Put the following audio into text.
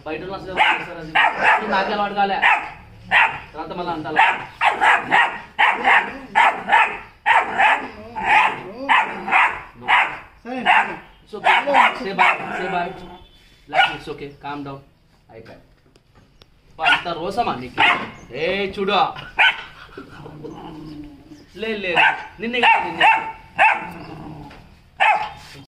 బయట వాళ్ళు అసలు ఎవరు చేస్తారు అది ఇప్పుడు నాకే అలవాటు కాలే తర్వాత మళ్ళీ అంటారు సరే so say bye say bye like it's okay calm down అయిపోయి అంత రోసమా నీకు ఏ చూడు లే లే నిన్నే కాదు నిన్నే